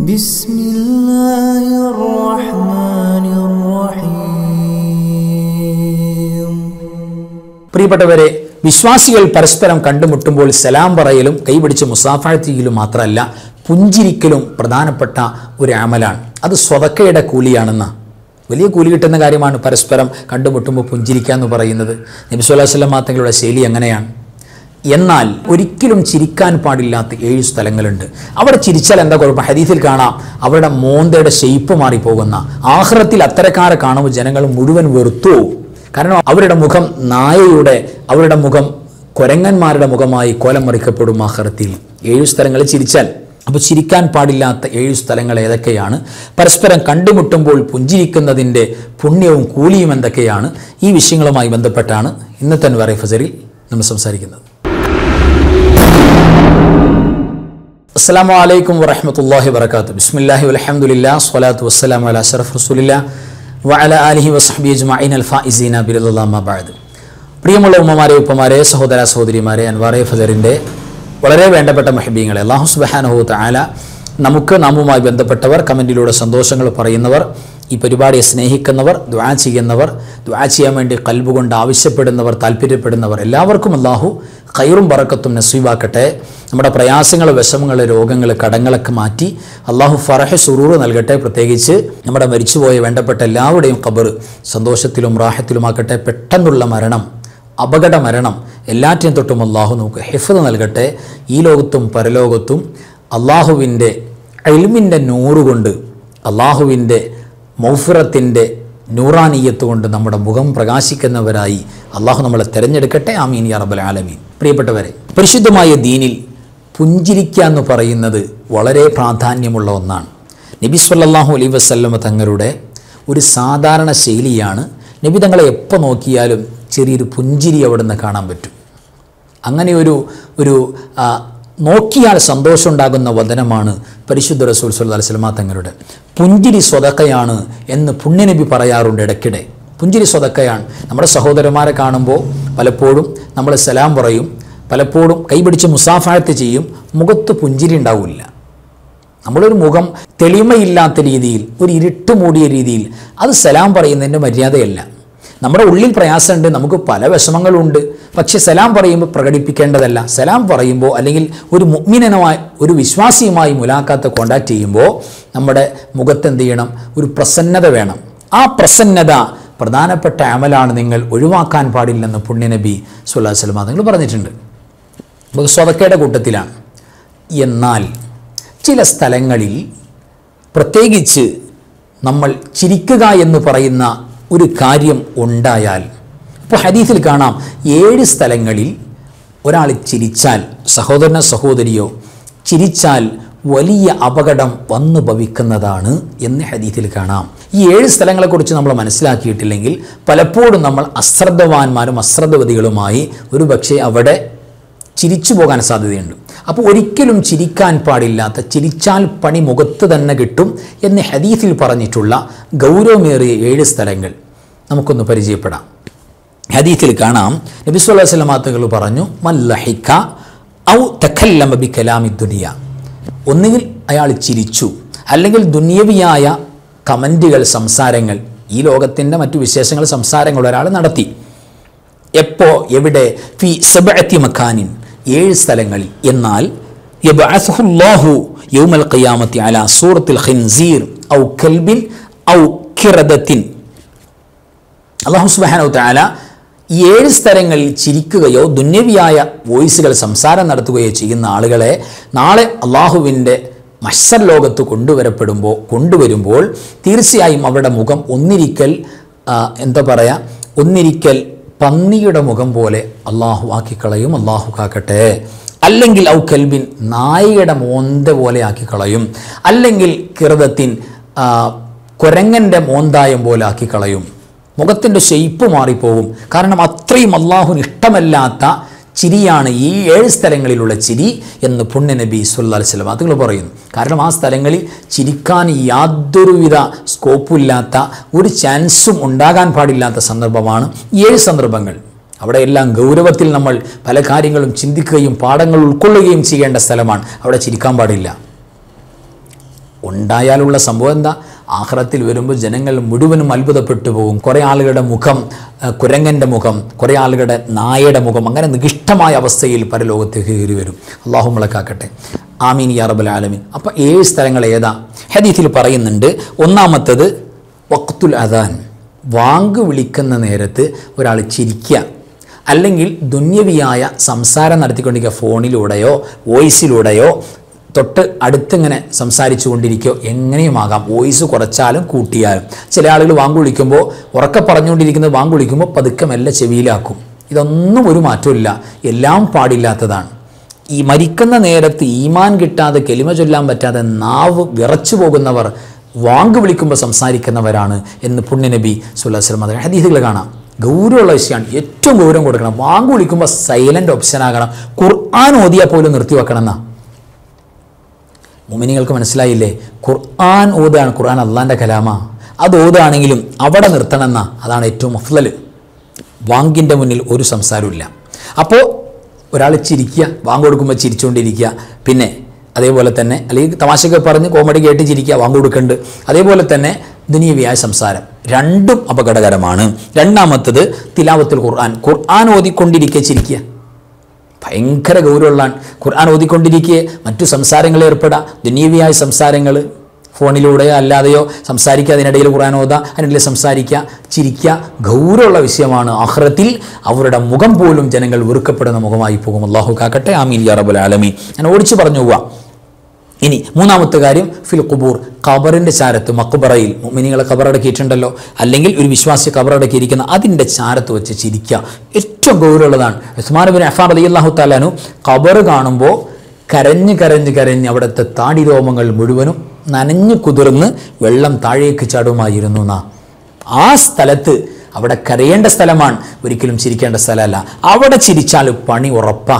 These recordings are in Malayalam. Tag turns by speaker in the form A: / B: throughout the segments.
A: بسم الله الرحمن الرحيم
B: പ്രിയപ്പെട്ടവരെ വിശ്വാസികൾ പരസ്പരം കണ്ടുമുട്ടുമ്പോൾ സലാം പറയലും കൈപിടിച്ച് മുസാഫാഴ്ത്തിയിലും മാത്രമല്ല പുഞ്ചിരിക്കലും പ്രധാനപ്പെട്ട ഒരു അമലാണ് അത് സ്വതക്കയുടെ കൂലിയാണെന്ന് വലിയ കൂലി കിട്ടുന്ന കാര്യമാണ് പരസ്പരം കണ്ടുമുട്ടുമ്പോൾ പുഞ്ചിരിക്കുക എന്ന് പറയുന്നത് നബി സ്വല്ലല്ലാഹു അലൈഹി വസല്ലം തങ്ങളുടെ ശൈലി അങ്ങനെയാണ് എന്നാൽ ഒരിക്കലും ചിരിക്കാൻ പാടില്ലാത്ത ഏഴ് സ്ഥലങ്ങളുണ്ട് അവിടെ ചിരിച്ചാൽ എന്താ കുഴപ്പം ഹദീസിൽ കാണാം അവരുടെ മോന്തയുടെ ഷെയ്പ്പ് മാറിപ്പോകുന്ന ആഹ്റത്തിൽ അത്തരക്കാരെ കാണുമ്പോൾ ജനങ്ങൾ മുഴുവൻ വെറുത്തു പോകും. കാരണം അവരുടെ മുഖം നായയുടെ അവരുടെ മുഖം കുരങ്ങന്മാരുടെ മുഖമായി കോലം മറിക്കപ്പെടും ആഹ്റത്തിൽ ഏഴു സ്ഥലങ്ങളിൽ ചിരിച്ചാൽ അപ്പോൾ ചിരിക്കാൻ പാടില്ലാത്ത ഏഴു സ്ഥലങ്ങൾ ഏതൊക്കെയാണ് പരസ്പരം കണ്ടുമുട്ടുമ്പോൾ പുഞ്ചിരിക്കുന്നതിൻ്റെ പുണ്യവും കൂലിയും എന്തൊക്കെയാണ് ഈ വിഷയങ്ങളുമായി ബന്ധപ്പെട്ടാണ് ഇന്നത്തെ അൻവറി ഫസറിൽ നമ്മൾ സംസാരിക്കുന്നത് അസ്സാം വലൈക്കും വറഹമത്തല്ലാഹി വർക്കാത്തു ബിസ്മില്ലാഹി വലഹമുല്ലാ സ്വലാത്തു വസ്സലാം അല അഷറഫ് റസൂലില്ല വഅല ആലിഹി വസഹബി അജ്മഈൻ അൽ ഫായിസീന ബിറല്ലാഹി ബഅദ് പ്രിയമുള്ള ഉമ്മമാരെ ഉപ്പമാരെ സഹോദര സഹോദരിമാരെ അൻവാറെ ഫജറിൻ്റെ വളരെ വേണ്ടപ്പെട്ട മഹബീങ്ങളെ അള്ളാഹു സുബ്ഹാനഹു തആല നമുക്ക് നാമുമായി ബന്ധപ്പെട്ടവർ കമൻറ്റിലൂടെ സന്തോഷങ്ങൾ പറയുന്നവർ ഈ പരിപാടിയെ സ്നേഹിക്കുന്നവർ ദ്വാ ചെയ്യുന്നവർ ദ്വാ ചെയ്യാൻ വേണ്ടി കൽബുകൊണ്ട് ആവശ്യപ്പെടുന്നവർ താല്പര്യപ്പെടുന്നവർ എല്ലാവർക്കും അള്ളാഹു ഖൈറും ബറക്കത്തും നസീബാക്കട്ടെ നമ്മുടെ പ്രയാസങ്ങൾ വിഷമങ്ങൾ രോഗങ്ങൾ കടങ്ങളൊക്കെ മാറ്റി അള്ളാഹു ഫറഹ സുറൂറ് നൽകട്ടെ പ്രത്യേകിച്ച് നമ്മുടെ മരിച്ചുപോയ വേണ്ടപ്പെട്ട എല്ലാവരുടെയും ഖബർ സന്തോഷത്തിലും റാഹത്തിലുമാക്കട്ടെ പെട്ടെന്നുള്ള മരണം അപകട മരണം എല്ലാറ്റിനും തൊട്ടും അള്ളാഹു നമുക്ക് ഹിഫത് നൽകട്ടെ ഈ ലോകത്തും പരലോകത്തും അള്ളാഹുവിൻ്റെ എൽമിൻ്റെ നൂറുകൊണ്ട് അള്ളാഹുവിൻ്റെ മൗഫിറത്തിൻ്റെ നൂറാനീയത്ത് കൊണ്ട് നമ്മുടെ മുഖം പ്രകാശിക്കുന്നവരായി അള്ളാഹു നമ്മളെ തിരഞ്ഞെടുക്കട്ടെ ആമീൻ യാ റബ്ബൽ ആലമീൻ പ്രിയപ്പെട്ടവരെ പരിശുദ്ധമായ ദീനിൽ പുഞ്ചിരിക്കുക എന്ന് പറയുന്നത് വളരെ പ്രാധാന്യമുള്ള ഒന്നാണ് നബി സല്ലല്ലാഹു അലൈഹി വസല്ലമ തങ്ങളുടെ ഒരു സാധാരണ ശൈലിയാണ് നബി തങ്ങളെ എപ്പോൾ നോക്കിയാലും ചെറിയൊരു പുഞ്ചിരി അവിടെ നിന്ന് കാണാൻ പറ്റും അങ്ങനെ ഒരു ഒരു ആ, നോക്കിയാൽ സന്തോഷമുണ്ടാകുന്ന വചനമാണ് പരിശുദ്ധ റസൂൽ സല്ലല്ലാഹു അലൈഹി വസല്ലമ തങ്ങളുടെ പുഞ്ചിരി സ്വതക്കയാണ് എന്ന് പുണ്യനബി പറയാറുണ്ട് ഇടയ്ക്കിടെ പുഞ്ചിരി സ്വതക്കയാണ് നമ്മുടെ സഹോദരന്മാരെ കാണുമ്പോൾ പലപ്പോഴും നമ്മൾ സലാം പറയും പലപ്പോഴും കൈപിടിച്ച് മുസാഫായത്ത് ചെയ്യും മുഖത്ത് പുഞ്ചിരി ഉണ്ടാവില്ല നമ്മളൊരു മുഖം തെളിമയില്ലാത്ത രീതിയിൽ ഒരു ഇരുട്ട് മൂടിയ രീതിയിൽ അത് സലാം പറയുന്നതിൻ്റെ മര്യാദയല്ല നമ്മുടെ ഉള്ളിൽ പ്രയാസമുണ്ട് നമുക്ക് പല വിഷമങ്ങളുണ്ട് പക്ഷെ സലാം പറയുമ്പോൾ പ്രകടിപ്പിക്കേണ്ടതല്ല സലാം പറയുമ്പോൾ അല്ലെങ്കിൽ ഒരു മുഗ്മിനനുമായി ഒരു വിശ്വാസിയുമായി മുലാഖാത്ത് കോണ്ടാക്ട് ചെയ്യുമ്പോൾ നമ്മുടെ മുഖത്ത് എന്ത് ചെയ്യണം ഒരു പ്രസന്നത വേണം ആ പ്രസന്നത പ്രധാനപ്പെട്ട അമലാണ് നിങ്ങൾ ഒഴിവാക്കാൻ പാടില്ലെന്ന് പുണ്യനബി സുല്ലാ സ്വലമ നിങ്ങൾ പറഞ്ഞിട്ടുണ്ട് നമുക്ക് സ്വതക്കയുടെ കൂട്ടത്തിലാണ് എന്നാൽ ചില സ്ഥലങ്ങളിൽ പ്രത്യേകിച്ച് നമ്മൾ ചിരിക്കുക എന്ന് പറയുന്ന ഒരു കാര്യം ഉണ്ടായാൽ ഇപ്പോൾ ഹദീസിൽ കാണാം ഏഴ് സ്ഥലങ്ങളിൽ ഒരാൾ ചിരിച്ചാൽ സഹോദരനോ സഹോദരിയോ ചിരിച്ചാൽ വലിയ അപകടം വന്നു ഭവിക്കുന്നതാണ് എന്ന് ഹദീസിൽ കാണാം ഈ ഏഴ് സ്ഥലങ്ങളെക്കുറിച്ച് നമ്മൾ മനസ്സിലാക്കിയിട്ടില്ലെങ്കിൽ പലപ്പോഴും നമ്മൾ അശ്രദ്ധവാന്മാരും അശ്രദ്ധവതികളുമായി ഒരു പക്ഷേ അവിടെ ചിരിച്ചു പോകാൻ സാധ്യതയുണ്ട് അപ്പോൾ ഒരിക്കലും ചിരിക്കാൻ പാടില്ലാത്ത ചിരിച്ചാൽ പണി മുഖത്ത് തന്നെ കിട്ടും എന്ന് ഹദീസിൽ പറഞ്ഞിട്ടുള്ള ഗൗരവമേറിയ ഏഴ് സ്ഥലങ്ങൾ നമുക്കൊന്ന് പരിചയപ്പെടാം ഹദീസിൽ കാണാം നബി സ്വല്ലല്ലാഹു അലൈഹി വസല്ലം തങ്ങൾ പറഞ്ഞു മല്ലഹിക്ക ഔ തഖല്ലമ ബി കലാമി ദുനിയ ഒന്നുകിൽ അയാൾ ചിരിച്ചു അല്ലെങ്കിൽ ദുന്യവിയായ കമൻറ്റുകൾ സംസാരങ്ങൾ ഈ ലോകത്തിൻ്റെ മറ്റു വിശേഷങ്ങൾ സംസാരങ്ങൾ ഒരാൾ നടത്തി എപ്പോ എവിടെ ഫി സബഅത്തി മക്കാനിൻ ഏഴ് സ്ഥലങ്ങളിൽ എന്നാൽ യബ്അസുഹുല്ലാഹു യൗമൽ ഖിയാമത്തി അലാ സൂറത്തിൽ ഖിൻസീർ ഔ കൽബിൻ ഔ കിറദത്തിൻ അള്ളാഹു സുബ്ഹാനഹു തആല ഈ ഏഴ് സ്ഥലങ്ങളിൽ ചിരിക്കുകയോ ദുന്യവിയായ വോയിസുകൾ സംസാരം നടത്തുകയോ ചെയ്യുന്ന ആളുകളെ നാളെ അള്ളാഹുവിൻ്റെ മത്സര ലോകത്ത് കൊണ്ടുവരപ്പെടുമ്പോൾ കൊണ്ടുവരുമ്പോൾ തീർച്ചയായും അവരുടെ മുഖം ഒന്നിരിക്കൽ ആ, എന്താ പറയുക ഒന്നിരിക്കൽ പന്നിയുടെ മുഖം പോലെ അള്ളാഹു ആക്കിക്കളയും അള്ളാഹു കാക്കട്ടെ അല്ലെങ്കിൽ ഔ കൽബിൻ നായയുടെ മോന്ത പോലെ ആക്കിക്കളയും അല്ലെങ്കിൽ കിറതത്തിൻ ആ, കുരങ്ങൻ്റെ മോന്തായം പോലെ ആക്കിക്കളയും മുഖത്തിൻ്റെ ഷെയ്പ്പ് മാറിപ്പോകും കാരണം അത്രയും അള്ളാഹുന് ഇഷ്ടമല്ലാത്ത ചിരിയാണ് ഈ ഏഴ് സ്ഥലങ്ങളിലുള്ള ചിരി എന്ന് പുണ്യനബി സുല്ലാ വസ്ലം അതുകൾ പറയുന്നു കാരണം ആ സ്ഥലങ്ങളിൽ ചിരിക്കാൻ യാതൊരുവിധ സ്കോപ്പുമില്ലാത്ത ഒരു ചാൻസും ഉണ്ടാകാൻ പാടില്ലാത്ത സന്ദർഭമാണ് ഈ ഏഴ് സന്ദർഭങ്ങൾ അവിടെ എല്ലാം ഗൗരവത്തിൽ നമ്മൾ പല കാര്യങ്ങളും ചിന്തിക്കുകയും പാഠങ്ങൾ ഉൾക്കൊള്ളുകയും ചെയ്യേണ്ട സ്ഥലമാണ് അവിടെ ചിരിക്കാൻ പാടില്ല ഉണ്ടായാലുള്ള സംഭവം എന്താ ആഹ്റത്തിൽ വരുമ്പോൾ ജനങ്ങൾ മുഴുവനും അത്ഭുതപ്പെട്ടു പോകും കുറേ ആളുകളുടെ മുഖം ആ, കുരങ്ങൻ്റെ മുഖം കുറേ ആളുകളുടെ നായയുടെ മുഖം അങ്ങനെ നികിഷ്ടമായ അവസ്ഥയിൽ പരലോകത്തേക്ക് കയറി വരും അള്ളാഹു മുളക്കാക്കട്ടെ ആമീൻ യാ റബ്ബൽ ആലമീൻ അപ്പം ഏഴ് സ്ഥലങ്ങൾ ഏതാ ഹദീത്തിൽ പറയുന്നുണ്ട് ഒന്നാമത്തത് വക്തുൽ അദാൻ വാങ്ക് വിളിക്കുന്ന നേരത്ത് ഒരാൾ ചിരിക്കുക അല്ലെങ്കിൽ ദുന്യവിയായ സംസാരം നടത്തിക്കൊണ്ടിരിക്കുക ഫോണിലൂടെയോ വോയിസിലൂടെയോ തൊട്ട് അടുത്തിങ്ങനെ സംസാരിച്ചു കൊണ്ടിരിക്കുകയോ എങ്ങനെയുമാകാം വോയിസ് കുറച്ചാലും കൂട്ടിയാലും ചില ആളുകൾ വാങ്ക് വിളിക്കുമ്പോൾ ഉറക്കെ പറഞ്ഞുകൊണ്ടിരിക്കുന്നത് വാങ്ക് വിളിക്കുമ്പോൾ പതുക്കെ മെല്ലെ ചെവിയിലാക്കും ഇതൊന്നും ഒരു മാറ്റമില്ല എല്ലാം പാടില്ലാത്തതാണ് ഈ മരിക്കുന്ന നേരത്ത് ഈമാൻ കിട്ടാതെ കെലിമ ചൊല്ലാൻ പറ്റാതെ നാവ് വിറച്ചു പോകുന്നവർ വാങ്ക് വിളിക്കുമ്പോൾ സംസാരിക്കുന്നവരാണ് എന്ന് പുണ്യനബി സുല്ലാസ്ലം അതിന് ഹദീസുകൾ കാണാം ഗൗരവമുള്ള വിഷയമാണ് ഏറ്റവും ഗൗരവം കൊടുക്കണം വാങ്ക് വിളിക്കുമ്പോൾ സൈലൻ്റ് ഓപ്ഷൻ ആകണം ഖുർആൻ ഓതിയാൽ പോലും നിർത്തി വെക്കണം എന്നാ മുമിനികൾക്ക് മനസ്സിലായില്ലേ ഖുർആൻ ഓതാണ് ഖുർആൻ അള്ളാൻ്റെ കലാമ അത് ഓതാണെങ്കിലും അവിടെ നിർത്തണമെന്ന അതാണ് ഏറ്റവും അഫ്ലൽ വാങ്കിൻ്റെ മുന്നിൽ ഒരു സംസാരമില്ല അപ്പോൾ ഒരാൾ ചിരിക്കുക വാങ്ക് കൊടുക്കുമ്പോൾ ചിരിച്ചുകൊണ്ടിരിക്കുക പിന്നെ അതേപോലെ തന്നെ അല്ലെങ്കിൽ തമാശയൊക്കെ പറഞ്ഞ് കോമഡി കേട്ട് ചിരിക്കുക വാങ്ക് കൊടുക്കുന്നുണ്ട് അതേപോലെ തന്നെ ദുനീവിയായ സംസാരം രണ്ടും അപകടകരമാണ് രണ്ടാമത്തത് തിലാവത്തുൽ ഖുർആൻ ഖുർആൻ ഓതിക്കൊണ്ടിരിക്കുക ചിരിക്കുക ഭയങ്കര ഗൗരവമുള്ളതാണ് ഖുർആൻ ഓതിക്കൊണ്ടിരിക്കെ മറ്റു സംസാരങ്ങളിൽ ഏർപ്പെടാം ദുനീവിയായ സംസാരങ്ങൾ ഫോണിലൂടെയോ അല്ലാതെയോ സംസാരിക്കുക അതിനിടയിൽ ഖുർആൻ ഓതാ അതിനിടയിൽ സംസാരിക്കുക ചിരിക്കുക ഗൗരവമുള്ള വിഷയമാണ് ആഹ്റത്തിൽ അവരുടെ മുഖം പോലും ജനങ്ങൾ വെറുക്കപ്പെടുന്ന മുഖമായി പോകും അള്ളാഹു കാക്കട്ടെ ആമീൻ യാ റബ്ബുൽ ആലമീൻ ഞാൻ ഓടിച്ചു പറഞ്ഞു പോവാം ഇനി മൂന്നാമത്തെ കാര്യം ഫിൽ ഖുബൂർ ഖബറിൻ്റെ ചാരത്ത് മക്കുബറയിൽ മിനിങ്ങളെ ഖബറടക്കിയിട്ടുണ്ടല്ലോ അല്ലെങ്കിൽ ഒരു വിശ്വാസി ഖബറടക്കിയിരിക്കുന്ന അതിൻ്റെ ചാരത്ത് വെച്ച് ചിരിക്കുക ഏറ്റവും ഗൗരവമുള്ളതാണ് ഉസ്മാൻ ബിൻ അഫാൻ അലി അള്ളാഹു താലാനു ഖബർ കാണുമ്പോൾ കരഞ്ഞ് കരഞ്ഞ് കരഞ്ഞ് അവിടുത്തെ താടി രോമങ്ങൾ മുഴുവനും നനഞ്ഞു കുതിർന്ന് വെള്ളം താഴേക്ക് ചാടുമായിരുന്നു എന്നാ ആ സ്ഥലത്ത് അവിടെ കരയേണ്ട സ്ഥലമാണ് ഒരിക്കലും ചിരിക്കേണ്ട സ്ഥലമല്ല അവിടെ ചിരിച്ചാൽ പണി ഉറപ്പാ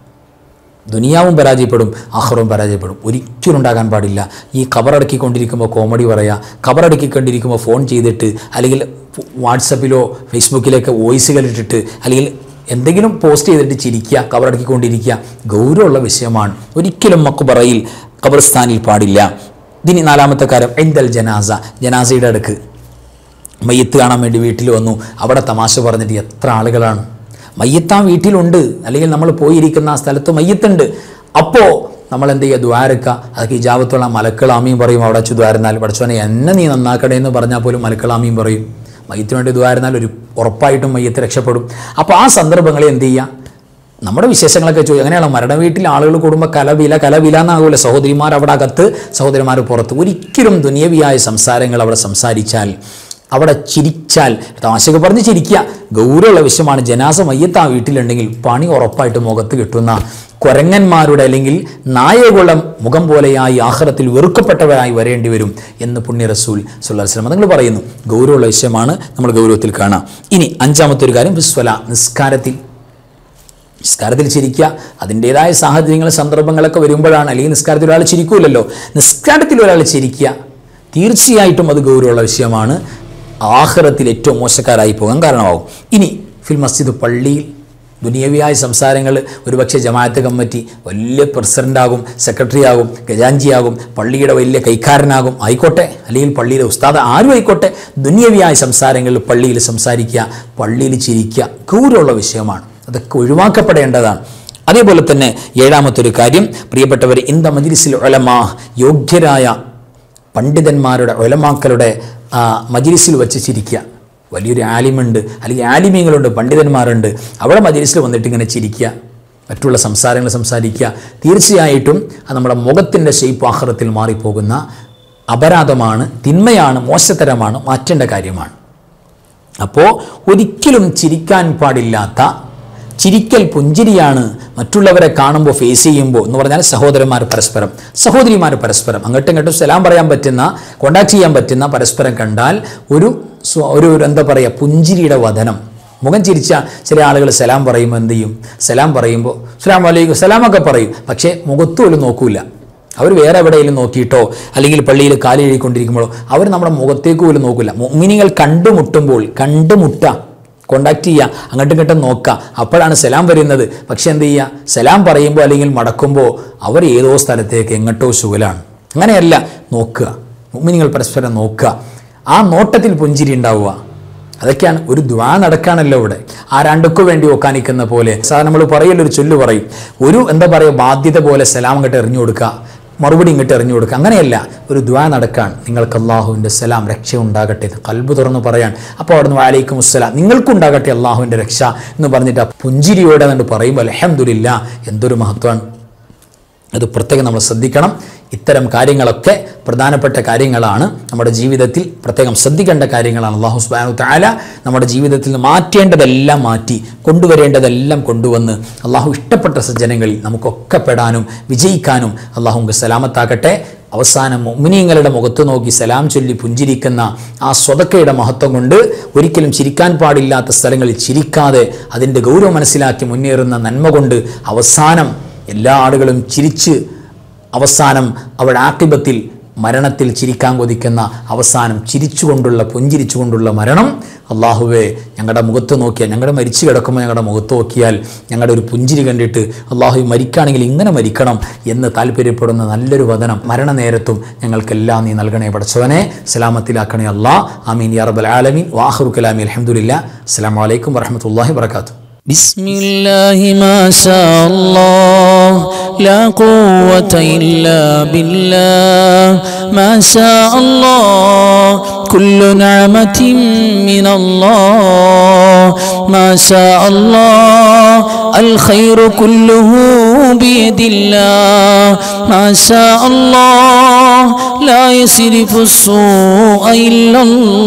B: ദുനിയാവും പരാജയപ്പെടും ആഹ്റവും പരാജയപ്പെടും ഒരിക്കലും ഉണ്ടാകാൻ പാടില്ല ഈ കബറടക്കിക്കൊണ്ടിരിക്കുമ്പോൾ കോമഡി പറയുക കബറടക്കിക്കൊണ്ടിരിക്കുമ്പോൾ ഫോൺ ചെയ്തിട്ട് അല്ലെങ്കിൽ വാട്സപ്പിലോ ഫേസ്ബുക്കിലൊക്കെ വോയിസുകൾ ഇട്ടിട്ട് അല്ലെങ്കിൽ എന്തെങ്കിലും പോസ്റ്റ് ചെയ്തിട്ട് ചിരിക്കുക കബറടക്കിക്കൊണ്ടിരിക്കുക ഗൗരവമുള്ള വിഷയമാണ് ഒരിക്കലും മക്കുബറയിൽ ഖബർസ്ഥാനിൽ പാടില്ല ഇതിനി നാലാമത്തെ കാര്യം എന്തൽ ജനാസ ജനാസയുടെ അടുക്ക് മയ്യത്ത് കാണാൻ വേണ്ടി വീട്ടിൽ വന്നു അവിടെ തമാശ പറഞ്ഞിട്ട് എത്ര ആളുകളാണ് മയ്യത്താൻ വീട്ടിലുണ്ട് അല്ലെങ്കിൽ നമ്മൾ പോയിരിക്കുന്ന ആ സ്ഥലത്ത് മയ്യത്തുണ്ട് അപ്പോൾ നമ്മൾ എന്ത് ചെയ്യുക ദ്വാരക്ക അതൊക്കെ ഇജാബത്തുള്ള മലക്കളാമിയും പറയും അവിടെ വെച്ച് ദ്വാരുന്നാൽ പഠിച്ചവനെ എന്നെ നീ നന്നാക്കണേ എന്ന് പറഞ്ഞാൽ പോലും മലക്കളാമിയും പറയും മയ്യത്തിന് വേണ്ടി ദ്വാരുന്നാൽ ഒരു ഉറപ്പായിട്ടും മയ്യത്ത് രക്ഷപ്പെടും അപ്പോൾ ആ സന്ദർഭങ്ങളിൽ എന്ത് ചെയ്യുക നമ്മുടെ വിശേഷങ്ങളൊക്കെ ചോദിക്കും അങ്ങനെയാണോ മരണ വീട്ടിൽ ആളുകൾ കൂടുമ്പോൾ കലവില കലവില എന്നാകൂല സഹോദരിമാർ അവിടെ അകത്ത് സഹോദരിമാർ പുറത്ത് ഒരിക്കലും ദുനിയവിയായ സംസാരങ്ങൾ അവിടെ സംസാരിച്ചാൽ അവിടെ ചിരിച്ചാൽ തമാശയൊക്കെ പറഞ്ഞ് ചിരിക്കുക ഗൗരവമുള്ള വിഷയമാണ് ജനാസ മയ്യത്ത് ആ വീട്ടിലുണ്ടെങ്കിൽ പണി ഉറപ്പായിട്ട് മുഖത്ത് കിട്ടുന്ന കുരങ്ങന്മാരുടെ അല്ലെങ്കിൽ നായകളുടെ മുഖം പോലെയായി ആഹ്റത്തിൽ വെറുക്കപ്പെട്ടവരായി വരേണ്ടി വരും എന്ന് പുണ്യ റസൂൽ സുല്ലാസ്ലം നിങ്ങൾ പറയുന്നു ഗൗരവമുള്ള വിഷയമാണ് നമ്മൾ ഗൗരവത്തിൽ കാണാം ഇനി അഞ്ചാമത്തെ ഒരു കാര്യം വിസ്വല നിസ്കാരത്തിൽ നിസ്കാരത്തിൽ ചിരിക്കുക അതിൻ്റെതായ സാഹചര്യങ്ങൾ സന്ദർഭങ്ങളൊക്കെ വരുമ്പോഴാണ് അല്ലെങ്കിൽ നിസ്കാരത്തിൽ ഒരാൾ ചിരിക്കൂലല്ലോ നിസ്കാരത്തിൽ ഒരാൾ ചിരിക്കുക തീർച്ചയായിട്ടും അത് ഗൗരവമുള്ള വിഷയമാണ് ആഹ്റത്തിൽ ഏറ്റവും മോശക്കാരായി പോകാൻ കാരണമാകും ഇനി ഫിൽ മസ്ജിദ് പള്ളിയിൽ ദുനിയവിയായ സംസാരങ്ങൾ ഒരുപക്ഷെ ജമാഅത്ത് കമ്മിറ്റി വലിയ പ്രസിഡൻ്റ് ആകും സെക്രട്ടറി ആകും ഗജാഞ്ചിയാകും പള്ളിയുടെ വലിയ കൈക്കാരനാകും ആയിക്കോട്ടെ അല്ലെങ്കിൽ പള്ളിയിലെ ഉസ്താദ് ആരും ആയിക്കോട്ടെ ദുനിയവിയായ സംസാരങ്ങൾ പള്ളിയിൽ സംസാരിക്കുക പള്ളിയിൽ ചിരിക്കുക ഗൗരവമുള്ള വിഷയമാണ് അതൊക്കെ ഒഴിവാക്കപ്പെടേണ്ടതാണ് അതേപോലെ തന്നെ ഏഴാമത്തെ ഒരു കാര്യം പ്രിയപ്പെട്ടവർ ഇന്ത മജിലിസിൽ ഒലമാ യോഗ്യരായ പണ്ഡിതന്മാരുടെ ഒലമാക്കളുടെ ആ, മജിലിസിൽ വെച്ച് ചിരിക്കുക വലിയൊരു ആലിമുണ്ട് അല്ലെങ്കിൽ ആലിമീങ്ങളുണ്ട് പണ്ഡിതന്മാരുണ്ട് അവിടെ മജിലിസിൽ വന്നിട്ട് ഇങ്ങനെ ചിരിക്കുക മറ്റുള്ള സംസാരങ്ങൾ സംസാരിക്കുക തീർച്ചയായിട്ടും അത് നമ്മുടെ മുഖത്തിൻ്റെ ഷെയ്പ്പ് ആഹ്റത്തിൽ മാറിപ്പോകുന്ന അപരാധമാണ് തിന്മയാണ് മോശത്തരമാണ് മാറ്റേണ്ട കാര്യമാണ് അപ്പോൾ ഒരിക്കലും ചിരിക്കാൻ പാടില്ലാത്ത ചിരിക്കൽ പുഞ്ചിരിയാണ് മറ്റുള്ളവരെ കാണുമ്പോൾ ഫേസ് ചെയ്യുമ്പോൾ എന്ന് പറഞ്ഞാൽ സഹോദരന്മാർ പരസ്പരം സഹോദരിമാർ പരസ്പരം അങ്ങോട്ടും ഇങ്ങോട്ടും സലാം പറയാൻ പറ്റുന്ന കോണ്ടാക്ട് ചെയ്യാൻ പറ്റുന്ന പരസ്പരം കണ്ടാൽ ഒരു സ്വ- ഒരു ഒരു എന്താ പറയുക പുഞ്ചിരിയുടെ വതനം മുഖം ചിരിച്ച ചില ആളുകൾ സലാം പറയുമ്പോൾ എന്ത് ചെയ്യും സലാം പറയുമ്പോൾ സലാം വലൈക്കും സലാമൊക്കെ പറയും പക്ഷേ മുഖത്ത് പോലും നോക്കൂല അവർ വേറെ എവിടെയെങ്കിലും നോക്കിയിട്ടോ അല്ലെങ്കിൽ പള്ളിയിൽ കാലി എഴുതിക്കൊണ്ടിരിക്കുമ്പോഴോ അവർ നമ്മുടെ മുഖത്തേക്ക് പോലും നോക്കില്ല മിനിങ്ങൾ കണ്ടുമുട്ടുമ്പോൾ കണ്ടുമുട്ടുക കോണ്ടാക്ട് ചെയ്യുക അങ്ങോട്ടും ഇങ്ങോട്ടും നോക്കുക അപ്പോഴാണ് സലാം വരുന്നത് പക്ഷെ എന്ത് ചെയ്യുക സലാം പറയുമ്പോൾ അല്ലെങ്കിൽ മടക്കുമ്പോൾ അവർ ഏതോ സ്ഥലത്തേക്ക് എങ്ങോട്ടോ ശുഗലാണ് അങ്ങനെയല്ല നോക്കുക മുഅ്മിനീങ്ങൾ പരസ്പരം നോക്കുക ആ നോട്ടത്തിൽ പുഞ്ചിരി ഉണ്ടാവുക അതൊക്കെയാണ് ഒരു ദ്വാ നടക്കാണല്ലോ ഇവിടെ ആ രണ്ടൊക്കെ വേണ്ടി ഒക്കാനിക്കുന്ന പോലെ സാർ നമ്മൾ പറയലൊരു ചൊല്ല് പറയും ഒരു എന്താ പറയുക ബാധ്യത പോലെ സലാം ഇങ്ങോട്ട് എറിഞ്ഞു കൊടുക്കുക മറുപടി ഇങ്ങോട്ട് എറിഞ്ഞു കൊടുക്കുക അങ്ങനെയല്ല ഒരു ദ്വാ നടക്കാൻ നിങ്ങൾക്ക് അള്ളാഹുവിൻ്റെ സലാം രക്ഷ ഉണ്ടാകട്ടെ എന്ന് കൽബ് തുറന്ന് പറയാൻ അപ്പോൾ അവിടുന്ന് വാലൈക്കും അസ്സലാം നിങ്ങൾക്കുണ്ടാകട്ടെ അള്ളാഹുവിൻ്റെ രക്ഷ എന്ന് പറഞ്ഞിട്ട് ആ പുഞ്ചിരിയോടെ എന്നിട്ട് പറയുമ്പോൾ അലഹമുല്ല എന്തൊരു മഹത്വമാണ് അത് പ്രത്യേകം നമ്മൾ ശ്രദ്ധിക്കണം ഇത്തരം കാര്യങ്ങളൊക്കെ പ്രധാനപ്പെട്ട കാര്യങ്ങളാണ് നമ്മുടെ ജീവിതത്തിൽ പ്രത്യേകം ശ്രദ്ധിക്കേണ്ട കാര്യങ്ങളാണ് അള്ളാഹു സുബാനു താല നമ്മുടെ ജീവിതത്തിൽ നിന്ന് മാറ്റേണ്ടതെല്ലാം മാറ്റി കൊണ്ടുവരേണ്ടതെല്ലാം കൊണ്ടുവന്ന് അള്ളാഹു ഇഷ്ടപ്പെട്ട സജ്ജനങ്ങളിൽ നമുക്കൊക്കെ പെടാനും വിജയിക്കാനും അള്ളാഹു സലാമത്താക്കട്ടെ അവസാനം മുമിനീങ്ങളുടെ മുഖത്ത് നോക്കി സലാം ചൊല്ലി പുഞ്ചിരിക്കുന്ന ആ സ്വതക്കയുടെ മഹത്വം കൊണ്ട് ഒരിക്കലും ചിരിക്കാൻ പാടില്ലാത്ത സ്ഥലങ്ങളിൽ ചിരിക്കാതെ അതിൻ്റെ ഗൗരവം മനസ്സിലാക്കി മുന്നേറുന്ന നന്മ കൊണ്ട് അവസാനം എല്ലാ ആളുകളും ചിരിച്ച് അവസാനം അവരുടെ ആക്കിബത്തിൽ മരണത്തിൽ ചിരിക്കാൻ കൊതിക്കുന്ന അവസാനം ചിരിച്ചുകൊണ്ടുള്ള പുഞ്ചിരിച്ചുകൊണ്ടുള്ള മരണം അള്ളാഹുവെ ഞങ്ങളുടെ മുഖത്ത് നോക്കിയാൽ ഞങ്ങളുടെ മരിച്ചു കിടക്കുമ്പോൾ ഞങ്ങളുടെ മുഖത്ത് നോക്കിയാൽ ഞങ്ങളുടെ ഒരു പുഞ്ചിരി കണ്ടിട്ട് അള്ളാഹു മരിക്കുകയാണെങ്കിൽ ഇങ്ങനെ മരിക്കണം എന്ന് താല്പര്യപ്പെടുന്ന നല്ലൊരു വചനം മരണനേരത്തും ഞങ്ങൾക്കെല്ലാം നീ നൽകണേ പഠിച്ചവനെ സലാമത്തിലാക്കണേ അള്ളാഹ് ആമീൻ യാ റബ്ബൽ ആലമീൻ വാഹുർ കലാമി അലഹമുല്ല അസ്സാം വലൈക്കും വറഹമത്തല്ലാഹി വർക്കാത്തു
A: بسم الله ما شاء الله لا قوة إلا بالله ما شاء الله كل نعمة من الله ما شاء الله الخير كله بيد الله ما شاء الله لا يصرف السوء إلا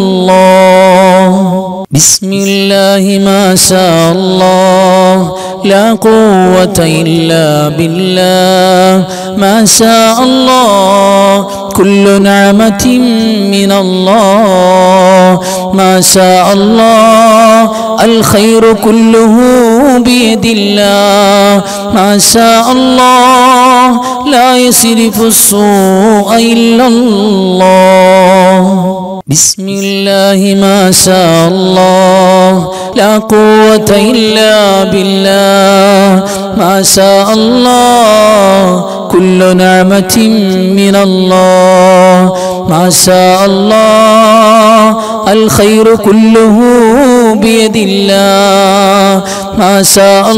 A: الله بسم الله ما شاء الله لا قوة إلا بالله ما شاء الله كل نعمة من الله ما شاء الله الخير كله بيد الله ما شاء الله لا يصرف السوء إلا الله بسم الله ما شاء الله لا قوة إلا بالله ما شاء الله كل نعمة من الله ما شاء الله الخير كله بيد الله ما شاء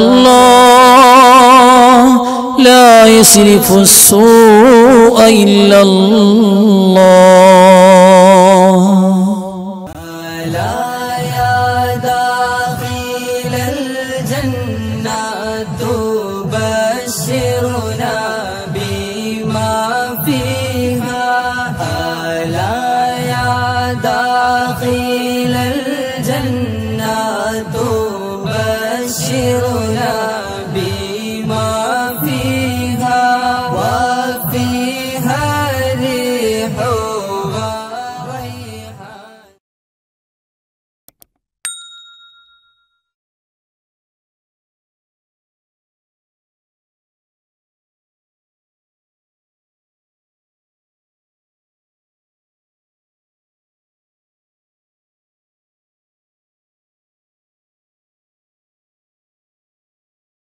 A: الله لا يصرف السوء إلا الله
C: ألا يا داخل الجنة تبشرنا بما فيها ألا يا داخل